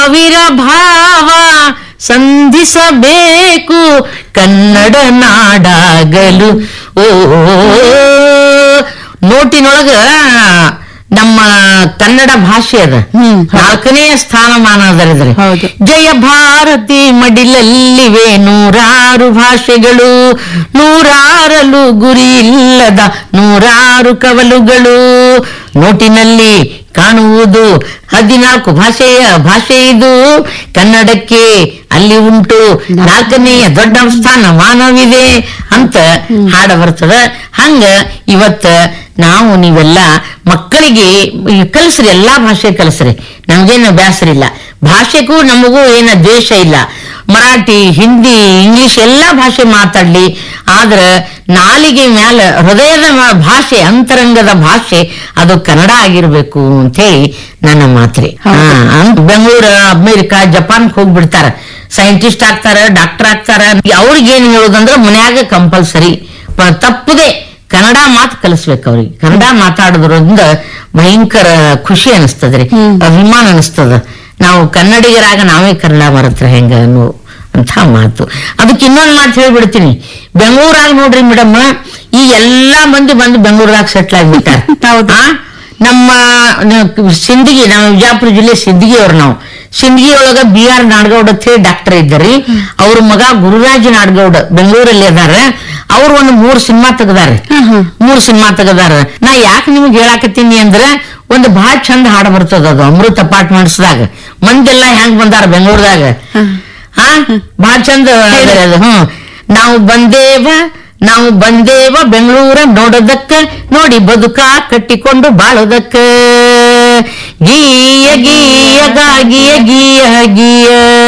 ಸಾವಿರ ಭಾವ ಸಂಧಿಸಬೇಕು ಕನ್ನಡ ನಾಡಾಗಲು ಓ ನೋಟಿನೊಳಗ ನಮ್ಮ ಕನ್ನಡ ಭಾಷೆ ಅದ ಹ್ಮ್. ನಾಲ್ಕನೇ ಸ್ಥಾನಮಾನ ಅದರಿದ್ರೆ ಹೌದು. ಜಯ ಭಾರತಿ ಮಡಿಲಲ್ಲಿವೆ ನೂರಾರು ಭಾಷೆಗಳು ನೂರಾರಲು ಗುರಿ ಇಲ್ಲದ ನೂರಾರು ಕವಲುಗಳು ನೋಟಿನಲ್ಲಿ ಕಾಣುವುದು ಹದಿನಾಲ್ಕು ಭಾಷೆಯ ಭಾಷೆ ಇದು ಕನ್ನಡಕ್ಕೆ ಅಲ್ಲಿ ಉಂಟು ನಾಲ್ಕನೆಯ ದೊಡ್ಡ ಸ್ಥಾನ ಮಾನವಿದೆ ಅಂತ ಹಾಡ ಬರ್ತದ ಹಂಗ ಇವತ್ತ ನಾವು ನೀವೆಲ್ಲ ಮಕ್ಕಳಿಗೆ ಈ ಕಲಿಸ್ರಿ ಎಲ್ಲಾ ಭಾಷೆ ಕಲಿಸ್ರಿ ನಮ್ಗೇನು ಬೇಸರ ಇಲ್ಲ ಭಾಷೆಗೂ ನಮಗೂ ಏನ ದ್ವೇಷ ಇಲ್ಲ ಮರಾಠಿ ಹಿಂದಿ ಇಂಗ್ಲಿಷ್ ಎಲ್ಲಾ ಭಾಷೆ ಮಾತಾಡ್ಲಿ ಆದ್ರ ನಾಲಿಗೆ ಮ್ಯಾಲ ಹೃದಯದ ಮ- ಭಾಷೆ ಅಂತರಂಗದ ಭಾಷೆ ಅದು ಕನ್ನಡ ಆಗಿರ್ಬೇಕು ಅಂತ ಹೇಳಿ ನನ್ನ ಮಾತ್ರಿ ಹೌದು. ಹಾ, ಬೆಂಗಳೂರು ಅಮೆರಿಕ ಜಪಾನ್ಕ್ ಹೋಗ್ಬಿಡ್ತಾರ ಸೈಂಟಿಸ್ಟ್ ಆಗ್ತಾರ ಡಾಕ್ಟರ್ ಆಗ್ತಾರ ಅವ್ರಿಗೆ ಏನ್ ಹೇಳೋದಂದ್ರ ಮನ್ಯಾಗ ಕಂಪಲ್ಸರಿ ತಪ್ಪದೆ ಕನ್ನಡ ಮಾತು ಕಲಿಸ್ಬೇಕು ಅವ್ರಿಗೆ ಕನ್ನಡ ಮಾತಾಡೋದ್ರಿಂದ ಭಯಂಕರ ಖುಷಿ ಅನಿಸ್ತದ್ರಿ ಹ್ಮ್. ಅಭಿಮಾನ ಅನಿಸ್ತದ ನಾವು ಕನ್ನಡಿಗರಾಗ ನಾವೇ ಕನ್ನಡ ಮರತ್ರ ಹೆಂಗ ಅನ್ನೋ ಅಂತ ಮಾತು ಅದಕ್ಕೆ ಇನ್ನೊಂದು ಮಾತು ಹೇಳ್ಬಿಡ್ತೀನಿ ಬೆಂಗಳೂರಾಗ ನೋಡ್ರಿ ಮೇಡಮ್ ಈ ಎಲ್ಲಾ ಮಂದಿ ಬಂದು ಬೆಂಗಳೂರಾಗ ಸೆಟ್ಲ್ ಆಗ್ಬಿಟ್ಟಾರ ಹೌದು. ಆ? ನಮ್ಮ ನ- ಸಿಂದಗಿ ನಮ್ಮ ವಿಜಯಪುರ ಜಿಲ್ಲೆ ಸಿಂದಗಿ ಅವ್ರು ನಾವು ಸಿಂದಗಿ ಒಳಗ ಬಿ ಆರ್ ನಾಡಗೌಡ ಅಂತ ಹೇಳಿ ಡಾಕ್ಟರ್ ಇದ್ದರಿ ಅವ್ರ ಮಗ ಗುರುರಾಜ್ ನಾಡಗೌಡ ಬೆಂಗಳೂರಲ್ಲಿ ಅದಾರ ಅವ್ರು ಒಂದು ಮೂರ್ ಸಿನಿಮಾ ತೆಗ್ದಾರೆ ಹ್ಮ್, ಹ್ಮ್. ಮೂರ್ ಸಿನಿಮಾ ತೆಗದಾರ ನಾ ಯಾಕೆ ನಿಮ್ಗೆ ಹೇಳಾಕತ್ತೀನಿ ಅಂದ್ರ ಒಂದು ಬಹಳ ಚಂದ ಹಾಡು ಬರ್ತದ ಅದು ಅಮೃತ ಅಪಾರ್ಟ್ಮೆಂಟ್ಸ್ದಾಗ ಮಂದೆಲ್ಲ ಹೆಂಗ್ ಬಂದಾರ ಬೆಂಗಳೂರದಾಗ ಹ್ಮ್. ಹಾ ಬಹಳ ಚಂದ ಅದ ಅದು ಹ್ಮ್ ನಾವು ಬಂದೇವ ನಾವು ಬಂದೇವ ಬೆಂಗಳೂರ ನೋಡೋದಕ್ಕ ನೋಡಿ ಬದುಕ ಕಟ್ಟಿಕೊಂಡು ಬಾಳೋದಕ್ಕ ಗೀಯ ಗೀಯ ಗಾಗಿಯ ಗೀಯ ಗೀಯ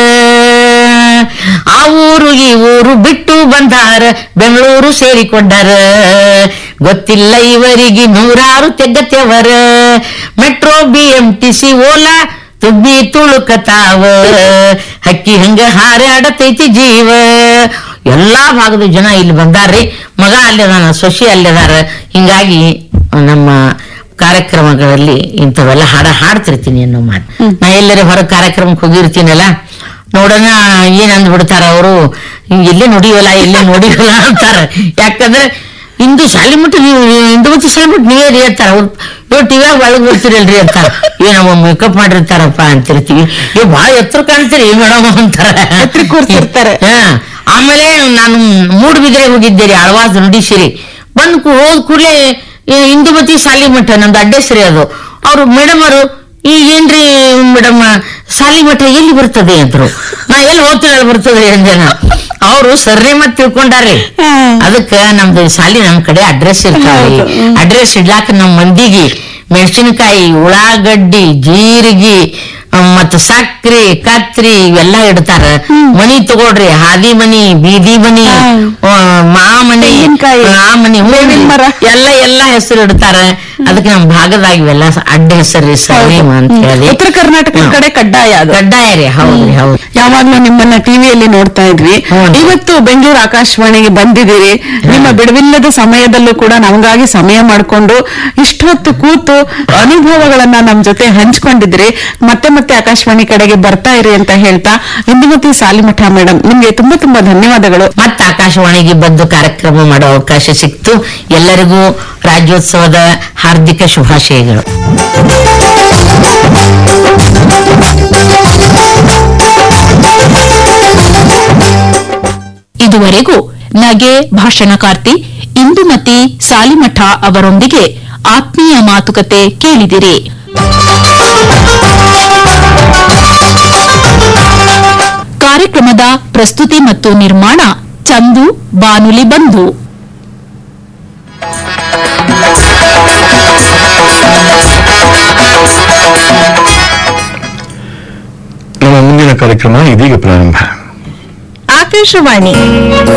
ಆ ಊರು ಈ ಊರು ಬಿಟ್ಟು ಬಂದಾರ ಬೆಂಗಳೂರು ಸೇರಿಕೊಂಡಾರ ಗೊತ್ತಿಲ್ಲ ಇವರಿಗೆ ನೂರಾರು ತೆಗ್ಗತ್ಯವರ metro B M T C Ola ತುಬ್ಬಿ ತುಳುಕತಾವ ಹಕ್ಕಿ ಹಂಗ ಹಾರಾಡತೈತಿ ಜೀವ ಎಲ್ಲಾ ಭಾಗದ ಜನ ಇಲ್ಲಿ ಬಂದಾರ್ರಿ ಮಗ ಅಲ್ಲಿದಾನ ಸೊಸಿ ಅಲ್ಲಿದಾರ ಹಿಂಗಾಗಿ ನಮ್ಮ ಕಾರ್ಯಕ್ರಮಗಳಲ್ಲಿ ಇಂಥವೆಲ್ಲ ಹಾಡ ಹಾಡ್ತಿರ್ತೀನಿ ಅನ್ನೋ ಮಾತು ನಾ ಎಲ್ಲರ ಹೊರ ಕಾರ್ಯಕ್ರಮಕ್ಕೆ ಹೋಗಿರ್ತೀನಲ್ಲ ನೋಡೋಣ ಏನ್ ಅಂದ್ಬಿಡ್ತಾರ ಅವರು ಎಲ್ಲೇ ನೋಡಿವಲ್ಲ ಎಲ್ಲೇ ನೋಡಿವಲ್ಲ ಅಂತಾರ ಯಾಕಂದ್ರೆ ಇಂದು ಶಾಲೆ ಮುಟ್ಟು ನೀವು ಇಂದು ಮುಚ್ಚಿ ಶಾಲೆ ಮುಟ್ಟು ನೀವೇ ರೀ ಅಂತಾರ ಅವ್ರು ಇವ್ರು ಟಿವಿಯಾಗ ಒಳಗ್ ಬರ್ತೀರಲ್ರಿ ಅಂತಾರ ಏನಮ್ಮ ಮೇಕಪ್ ಮಾಡಿರ್ತಾರಪ್ಪ ಅಂತಿರ್ತೀವಿ ಇವ್ ಬಹಳ ಎತ್ತರ ಕಾಣ್ತೀರಿ ಮೇಡಮ್ ಅಂತಾರ ಎತ್ರ ಕೂರ್ಸಿರ್ತಾರೆ. ಹಾ. ಆಮೇಲೆ ನಾನು ಮೂಡುಬಿದ್ರೆ ಹೋಗಿದ್ದೆ ರೀ ಆಳ್ವಾಸ್ ನುಡಿಸಿರಿ ಬಂದ್ ಕೂ- ಹೋದ್ ಕೂಡಲೇ ಇಂದುಮತಿ ಸಾಲಿ ಮಠ ನಮ್ದು ಅಡ್ಡೆಸ್ರಿ ಅದು ಅವ್ರು ಮೇಡಮ್ ಅವರು ಈ ಏನ್ರಿ ಮೇಡಮ್ ಸಾಲಿ ಮಠ ಎಲ್ಲಿ ಬರ್ತದೆ ಅಂದ್ರು ನಾ ಎಲ್ಲಿ ಹೋಗ್ತೀನಿ ಅಲ್ಲಿ ಬರ್ತದೆ ಅಂದೇನ ಅವರು ಸರ್ನೇ ಮತ್ ತಿಳ್ಕೊಂಡಾರ್ರಿ ಹಾ. ಅದಕ್ಕ ನಮ್ದು ಸಾಲಿ ನಮ್ ಕಡೆ ಅಡ್ರೆಸ್ ಇರ್ತಾವ್ರಿ ಹೌದು. ಹ್ಮ್. ಅಡ್ರೆಸ್ ಇಡ್ಲಾಕ ನಮ್ ಮಂದಿಗೆ ಮೆಣಸಿನಕಾಯಿ ಉಳ್ಳಾಗಡ್ಡಿ ಜೀರಿಗೆ ಮತ್ತ ಸಕ್ರಿ ಕತ್ರಿ ಇವೆಲ್ಲ ಇಡ್ತಾರ ಮನಿ ತಗೊಳ್ರಿ ಹಾದಿ ಮನಿ ಬೀದಿ ಮನಿ ಹಾ. ಆ, ಮಾ ಮನಿ ತೆಂಗಿನ್ಕಾಯಿ, ಆ ಮನಿ ಹ್ಞೂ ರೀ. ಬೇವಿನ್ ಮರ. ಎಲ್ಲ ಎಲ್ಲ ಹೆಸರು ಇಡ್ತಾರ ಅದಕ್ಕೆ ನಮ್ ಭಾಗದಾಗ ಇವೆಲ್ಲ ಅಡ್ಡ ಹೆಸರು ಸರ್ನೇಮ್ ಅಂತ ಹೇಳಿ ಉತ್ತರ ಕರ್ನಾಟಕದ ಹ್ಮ್. ಕಡೆ ಕಡ್ಡಾಯ ಅದು ಕಡ್ಡಾಯ ರೀ ಹೌದ್ರಿ ಹೌದು ಯಾವಾಗ್ಲೂ ನಿಮ್ಮನ್ನ ಟಿವಿಯಲ್ಲಿ ನೋಡ್ತಾ ಇದ್ವಿ ಹ್ಮ್. ಇವತ್ತು ಬೆಂಗಳೂರು ಆಕಾಶವಾಣಿಗೆ ಬಂದಿದ್ದೀರಿ ನಿಮ್ಮ ಬಿಡುವಿಲ್ಲದ ಸಮಯದಲ್ಲೂ ಕೂಡ ನಮಗಾಗಿ ಸಮಯ ಮಾಡಿಕೊಂಡು ಇಷ್ಟೊತ್ತು ಕೂತು ಅನುಭವಗಳನ್ನ ನಮ್ ಜೊತೆ ಹಂಚ್ಕೊಂಡಿದ್ರಿ ಮತ್ತೆ ಮತ್ತೆ ಆಕಾಶವಾಣಿ ಕಡೆಗೆ ಬರ್ತಾ ಇರಿ ಅಂತ ಹೇಳ್ತಾ ಇಂದುಮತಿ ಸಾಲಿಮಠ ಮೇಡಮ್ ನಿಮ್ಗೆ ತುಂಬಾ ತುಂಬಾ ಧನ್ಯವಾದಗಳು ಮತ್ತೆ ಆಕಾಶವಾಣಿಗೆ ಬಂದು ಕಾರ್ಯಕ್ರಮ ಮಾಡೋ ಅವಕಾಶ ಸಿಕ್ತು ಎಲ್ಲರಿಗೂ ರಾಜ್ಯೋತ್ಸವದ ಹಾರ್ದಿಕ ಶುಭಾಶಯಗಳು ಇದುವರೆಗೂ ನಗೆ ಭಾಷಣಕಾರ್ತಿ ಇಂದುಮತಿ ಸಾಲಿಮಠ ಅವರೊಂದಿಗೆ ಆತ್ಮೀಯ ಮಾತುಕತೆ ಕೇಳಿದಿರಿ ಕಾರ್ಯಕ್ರಮದ ಪ್ರಸ್ತುತಿ ಮತ್ತು ನಿರ್ಮಾಣ ಚಂದು ಬಾನುಲಿ ಬಂಧು ನಮ್ಮ ಮುಂದಿನ ಕಾರ್ಯಕ್ರಮ ಇದೀಗ ಪ್ರಾರಂಭ ಆಕಾಶವಾಣಿ